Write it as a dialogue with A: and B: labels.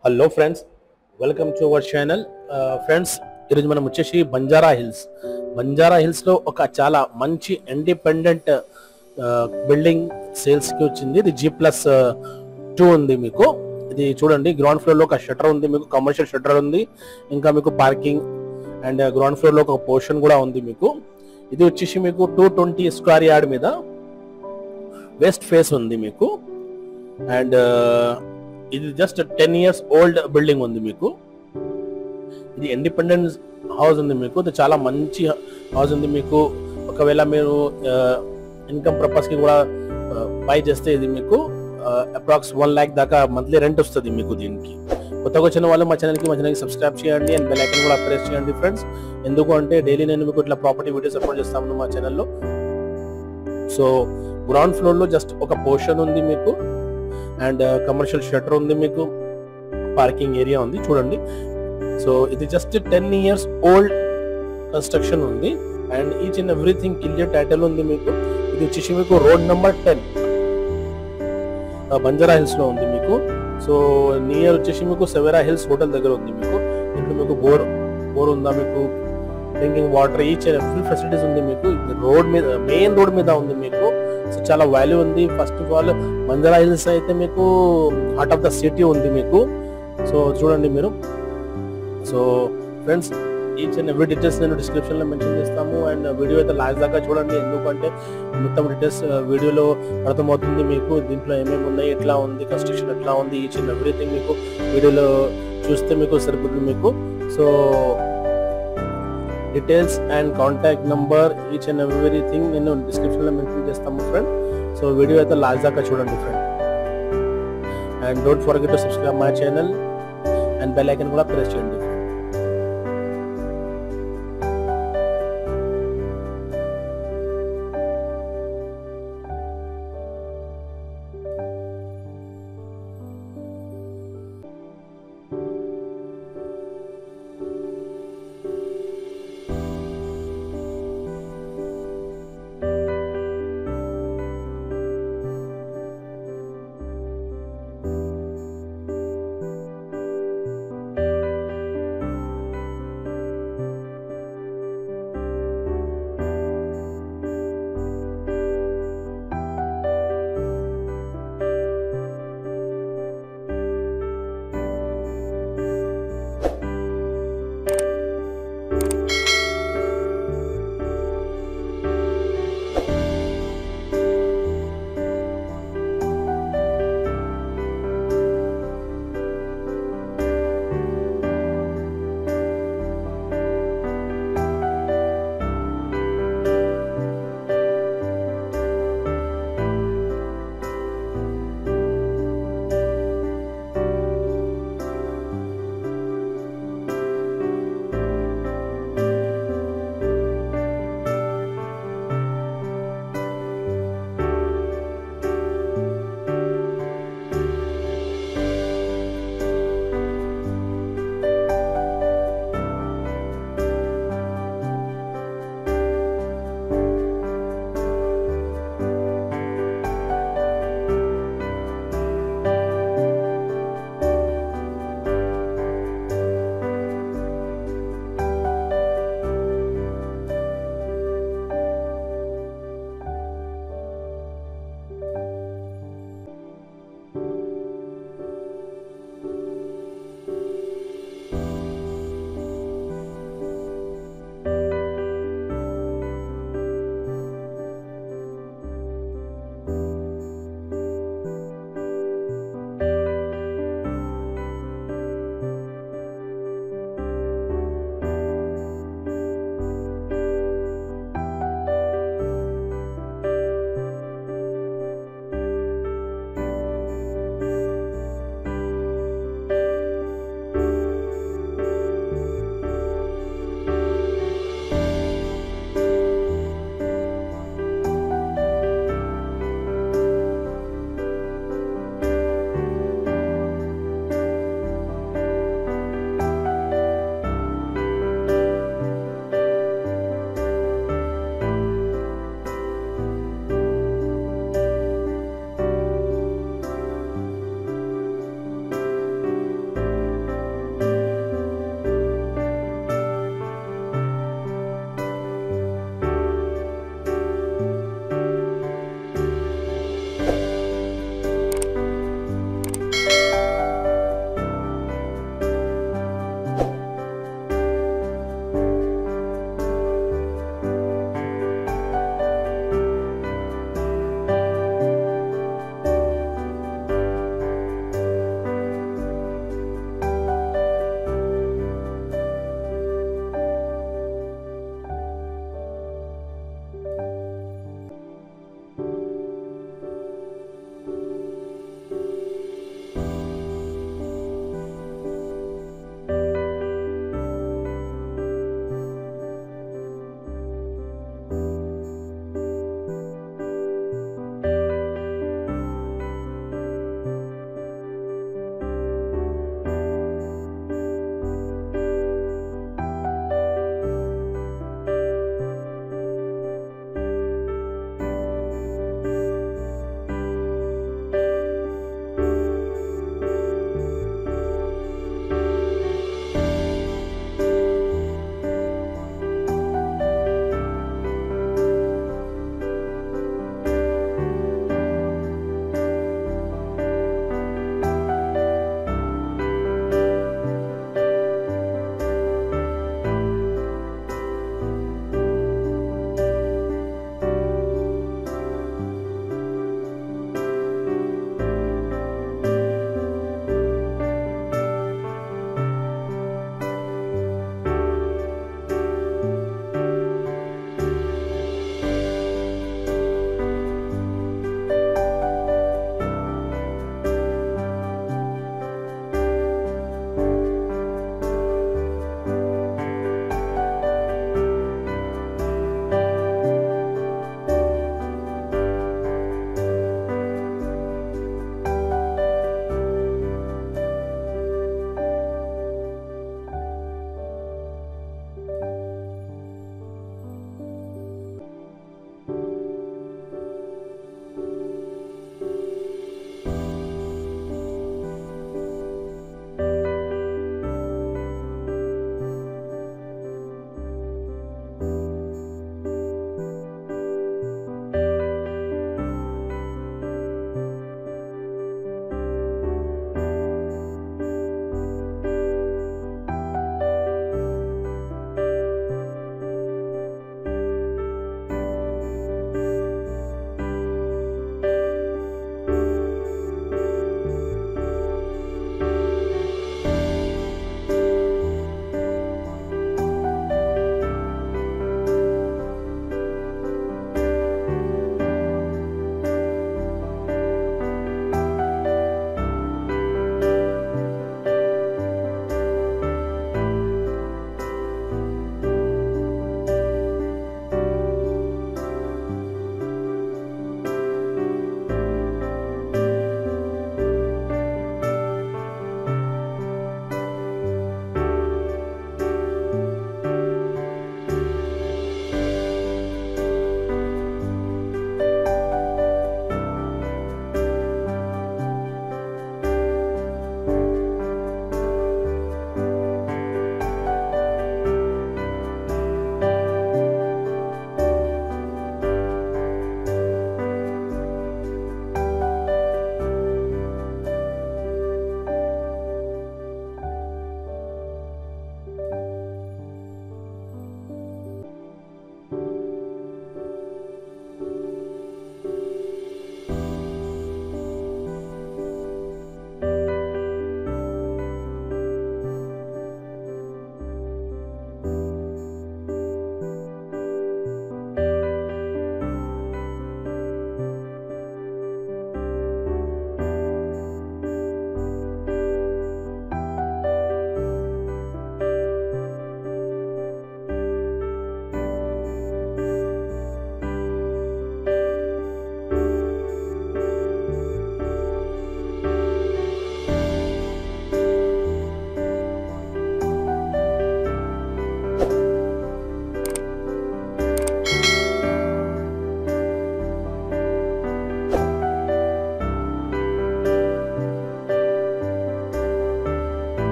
A: hello friends welcome to our channel friends ఈరోజు మనం వచ్చేసి బంజారా హిల్స్ బంజారా హిల్స్లో ఒక చాలా మంచి ఇండిపెండెంట్ బిల్డింగ్ సేల్స్కి వచ్చింది ఇది జీ ప్లస్ టూ ఉంది మీకు ఇది చూడండి గ్రౌండ్ ఫ్లోర్లో ఒక షట్టర్ ఉంది మీకు కమర్షియల్ షట్టర్ ఉంది ఇంకా మీకు పార్కింగ్ అండ్ గ్రౌండ్ ఫ్లోర్లో ఒక పోర్షన్ కూడా ఉంది మీకు ఇది వచ్చేసి మీకు టూ ట్వంటీ స్క్వేర్ యార్డ్ మీద వెస్ట్ ఫేస్ ఉంది మీకు అండ్ ఇది just ten years old building ఉంది మీకు ఇది ఇండిపెండెన్స్ హౌస్ ఉంది మీకు ఇది చాలా మంచి హౌస్ ఉంది మీకు ఒకవేళ మీరు ఇన్కమ్ పర్పస్ కి కూడా బై చేస్తే ఇది మీకు అప్రాక్స్ వన్ ల్యాక్ దాకా మంత్లీ రెంట్ వస్తుంది మీకు దీనికి కొత్తగా వచ్చిన వాళ్ళు మా ఛానల్కి మా ఛానల్కి సబ్స్క్రైబ్ చేయండి అండ్ బెల్ ఐకన్ కూడా ప్రెస్ చేయండి ఫ్రెండ్స్ ఎందుకు అంటే డైలీ నేను మీకు ఇట్లా ప్రాపర్టీ వీడియోస్ అప్లోడ్ చేస్తాను మా ఛానల్లో సో గ్రౌండ్ ఫ్లోర్ లో జస్ట్ ఒక పోర్షన్ ఉంది మీకు అండ్ కమర్షియల్ షట్టర్ ఉంది మీకు పార్కింగ్ ఏరియా ఉంది చూడండి సో ఇది just ten years old construction ఉంది and each and everything clear title ఉంది మీకు ఇది వచ్చేసి మీకు road number ten Banjara Hills లో ఉంది మీకు సో నియర్ వచ్చేసి మీకు సెవెరా హిల్స్ హోటల్ దగ్గర ఉంది మీకు ఇప్పుడు మీకు బోర్ బోర్ ఉందా మీకు drinking water each and full facilities ఉంది మీకు రోడ్ మీద మెయిన్ రోడ్ మీద ఉంది మీకు సో చాలా వాల్యూ ఉంది first of all Banjara Hills అయితే మీకు హార్ట్ ఆఫ్ ద సిటీ ఉంది మీకు సో చూడండి మీరు so friends each and every details నేను డిస్క్రిప్షన్ లో మెన్షన్ చేస్తాము అండ్ వీడియో అయితే లాస్ట్ దాకా చూడండి ఎందుకంటే మొత్తం డీటెయిల్స్ వీడియోలో అర్థమవుతుంది మీకు దీంట్లో ఏమేమి ఉన్నాయి ఎట్లా ఉంది కన్స్ట్రక్షన్ ఎట్లా ఉంది ఈచ్ అండ్ ఎవ్రీథింగ్ మీకు వీడియోలో చూస్తే మీకు సరిపోతుంది మీకు so details and contact number each and everything నేను డిస్క్రిప్షన్ లో మెన్షన్ చేస్తాము ఫ్రెండ్ సో వీడియో అయితే లాస్ట్ దాకా చూడండి friend and don't forget to subscribe my channel and bell icon కూడా ప్రెస్ చేయండి